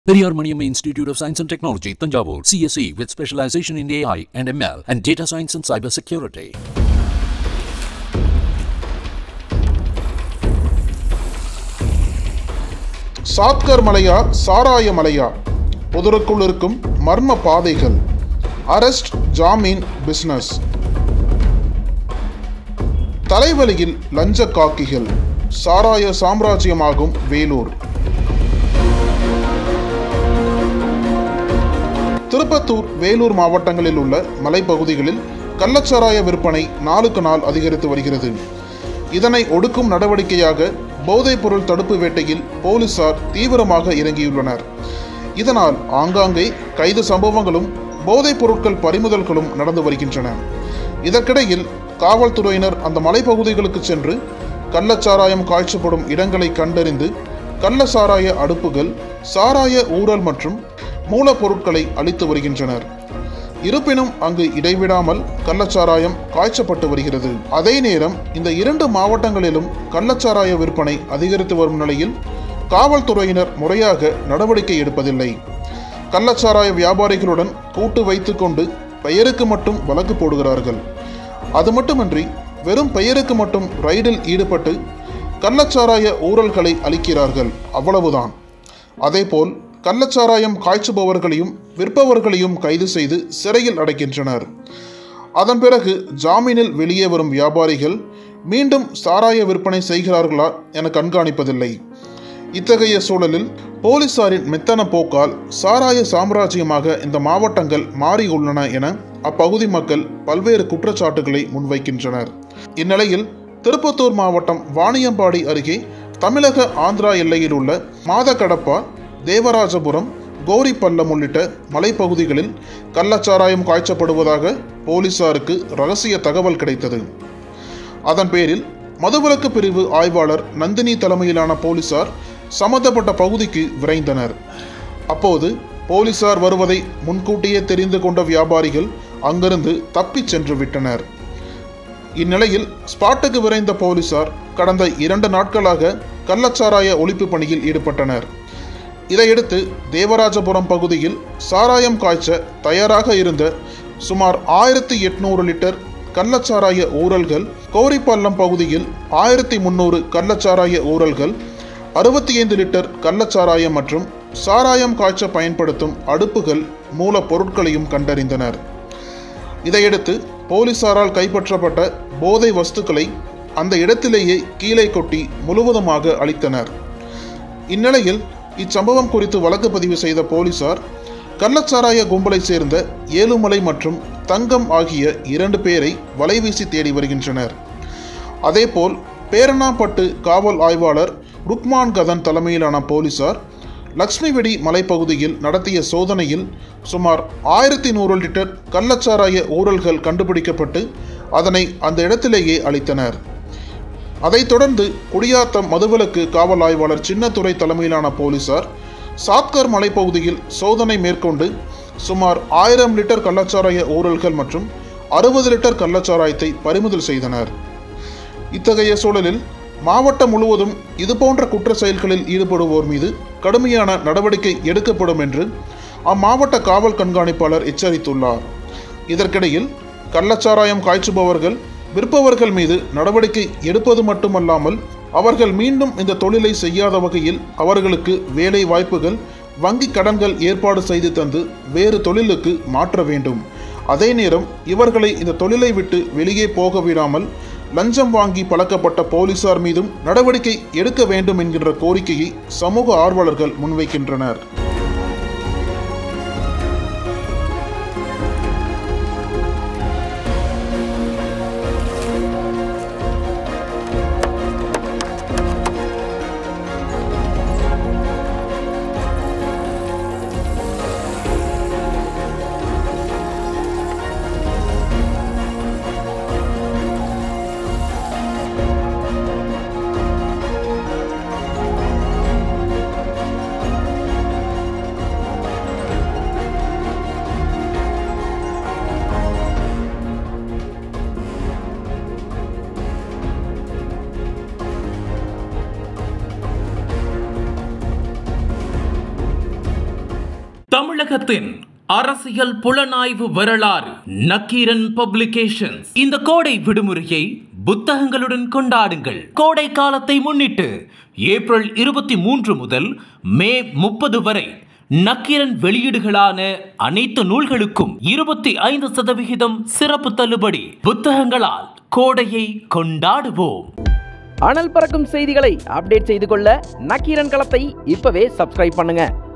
Periyar Maniamma Institute of Science and Technology, Tanjavur, CSE with specialization in AI and ML and data science and cyber security. சாத்கர் மலையா சாராய மலையா புதருக்குள் இருக்கும் மர்ம பாதைகள் arrest ஜாமீன் business தலைவலியில் லஞ்ச காக்கிகள் சாராய சாம்ராஜ்யமாகும் வேலூர் திருப்பத்தூர் வேலூர் மாவட்டங்களில் உள்ள மலைப்பகுதிகளில் கள்ளச்சாராய விற்பனை நாளுக்கு நாள் அதிகரித்து வருகிறது இதனை ஒடுக்கும் நடவடிக்கையாக போதைப்பொருள் தடுப்பு வேட்டையில் போலீசார் தீவிரமாக இறங்கியுள்ளனர் இதனால் ஆங்காங்கே கைது சம்பவங்களும் போதைப் பொருட்கள் பறிமுதல்களும் நடந்து வருகின்றன இதற்கிடையில் காவல்துறையினர் அந்த மலைப்பகுதிகளுக்கு சென்று கள்ளச்சாராயம் காய்ச்சப்படும் இடங்களை கண்டறிந்து கள்ள சாராய அடுப்புகள் சாராய ஊழல் மற்றும் மூலப்பொருட்களை அளித்து வருகின்றனர் இருப்பினும் அங்கு இடைவிடாமல் கள்ளச்சாராயம் காய்ச்சப்பட்டு வருகிறது அதே நேரம் இந்த இரண்டு மாவட்டங்களிலும் கள்ளச்சாராய விற்பனை அதிகரித்து வரும் நிலையில் காவல்துறையினர் முறையாக நடவடிக்கை எடுப்பதில்லை கள்ளச்சாராய வியாபாரிகளுடன் கூட்டு வைத்துக்கொண்டு பெயருக்கு மட்டும் வழக்கு போடுகிறார்கள் அது மட்டுமின்றி வெறும் பெயருக்கு மட்டும் ரைடில் ஈடுபட்டு கள்ளச்சாராய ஊழல்களை அளிக்கிறார்கள் அவ்வளவுதான் அதேபோல் கள்ளச்சாராயம் காய்ச்சுபவர்களையும் விற்பவர்களையும் கைது செய்து சிறையில் அடைக்கின்றனர் அதன் பிறகு ஜாமீனில் வெளியே வரும் வியாபாரிகள் மீண்டும் சாராய விற்பனை செய்கிறார்களா என கண்காணிப்பதில்லை இத்தகைய சூழலில் போலீசாரின் மெத்தன போக்கால் சாராய சாம்ராஜ்யமாக இந்த மாவட்டங்கள் மாறியுள்ளன என அப்பகுதி மக்கள் பல்வேறு குற்றச்சாட்டுகளை முன்வைக்கின்றனர் இந்நிலையில் திருப்பத்தூர் மாவட்டம் வாணியம்பாடி அருகே தமிழக ஆந்திரா எல்லையில் உள்ள மாதக்கடப்பா தேவராஜபுரம் கோரிப்பள்ளம் உள்ளிட்ட மலைப்பகுதிகளில் கள்ளச்சாராயம் காய்ச்சப்படுவதாக போலீசாருக்கு ரகசிய தகவல் கிடைத்தது அதன் பேரில் மதுவிலக்கு பிரிவு ஆய்வாளர் நந்தினி தலைமையிலான போலீசார் சம்பந்தப்பட்ட பகுதிக்கு விரைந்தனர் அப்போது போலீசார் வருவதை முன்கூட்டியே தெரிந்து கொண்ட வியாபாரிகள் அங்கிருந்து தப்பிச் சென்று விட்டனர் இந்நிலையில் ஸ்பாட்டுக்கு விரைந்த போலீசார் கடந்த இரண்டு நாட்களாக கள்ளச்சாராய ஒழிப்பு பணியில் ஈடுபட்டனர் இதையடுத்து தேவராஜபுரம் பகுதியில் சாராயம் காய்ச்ச தயாராக இருந்த சுமார் ஆயிரத்தி எட்நூறு லிட்டர் கள்ளச்சாராய ஊரல்கள் கோரிப்பள்ளம் பகுதியில் ஆயிரத்தி முந்நூறு கள்ளச்சாராய ஊரல்கள் அறுபத்தி ஐந்து லிட்டர் கள்ளச்சாராயம் மற்றும் சாராயம் காய்ச்ச பயன்படுத்தும் அடுப்புகள் மூலப்பொருட்களையும் கண்டறிந்தனர் இதையடுத்து போலீசாரால் கைப்பற்றப்பட்ட போதை வஸ்துக்களை அந்த இடத்திலேயே கீழே கொட்டி முழுவதுமாக அளித்தனர் இந்நிலையில் இச்சம்பவம் குறித்து வழக்கு பதிவு செய்த போலீசார் கள்ளச்சாராய கும்பலை சேர்ந்த ஏழுமலை மற்றும் தங்கம் ஆகிய இரண்டு பேரை வலைவீசி தேடி வருகின்றனர் அதேபோல் பேரணாப்பட்டு காவல் ஆய்வாளர் ருக்மான் கதன் தலைமையிலான போலீசார் லக்ஷ்மிவெடி மலைப்பகுதியில் நடத்திய சோதனையில் சுமார் ஆயிரத்தி நூறு லிட்டர் கள்ளச்சாராய ஊழல்கள் கண்டுபிடிக்கப்பட்டு அதனை அந்த இடத்திலேயே அளித்தனர் அதைத் தொடர்ந்து குடியாத்தம் மதுவிலக்கு காவல் ஆய்வாளர் சின்னத்துறை தலைமையிலான போலீசார் சாத்கர் மலைப்பகுதியில் சோதனை மேற்கொண்டு சுமார் ஆயிரம் லிட்டர் கள்ளச்சாராய ஊழல்கள் மற்றும் அறுபது லிட்டர் கள்ளச்சாராயத்தை பறிமுதல் செய்தனர் இத்தகைய சூழலில் மாவட்டம் முழுவதும் இதுபோன்ற குற்ற செயல்களில் ஈடுபடுவோர் மீது கடுமையான நடவடிக்கை எடுக்கப்படும் என்று அம்மாவட்ட காவல் கண்காணிப்பாளர் எச்சரித்துள்ளார் இதற்கிடையில் கள்ளச்சாராயம் காய்ச்சுபவர்கள் விற்பவர்கள் மீது நடவடிக்கை எடுப்பது மட்டுமல்லாமல் அவர்கள் மீண்டும் இந்த தொழிலை செய்யாத வகையில் அவர்களுக்கு வேலை வாய்ப்புகள் வங்கி கடன்கள் ஏற்பாடு செய்து தந்து வேறு தொழிலுக்கு மாற்ற வேண்டும் அதே நேரம் இவர்களை இந்த தொழிலை விட்டு வெளியே போக விடாமல் லஞ்சம் வாங்கி பழக்கப்பட்ட போலீசார் மீதும் நடவடிக்கை எடுக்க வேண்டும் என்கின்ற கோரிக்கையை சமூக ஆர்வலர்கள் முன்வைக்கின்றனர் தமிழகத்தின் அரசியல் புலனாய்வு வரலாறு நக்கீரன் பப்ளிகேஷன்ஸ் இந்த கோடை விடுமுறையை புத்தகங்களுடன் கொண்டாடுங்கள் கோடை காலத்தை முன்னிட்டு ஏப்ரல் இருபத்தி மூன்று முதல் மே முப்பது வரை நக்கீரன் வெளியீடுகளான அனைத்து நூல்களுக்கும் இருபத்தி ஐந்து சதவிகிதம் சிறப்பு தள்ளுபடி புத்தகங்களால் கோடையை கொண்டாடுவோம் அனல் பறக்கும் செய்திகளை அப்டேட் செய்து கொள்ள நக்கீரன் களத்தை இப்பவே சப்ஸ்கிரைப் பண்ணுங்க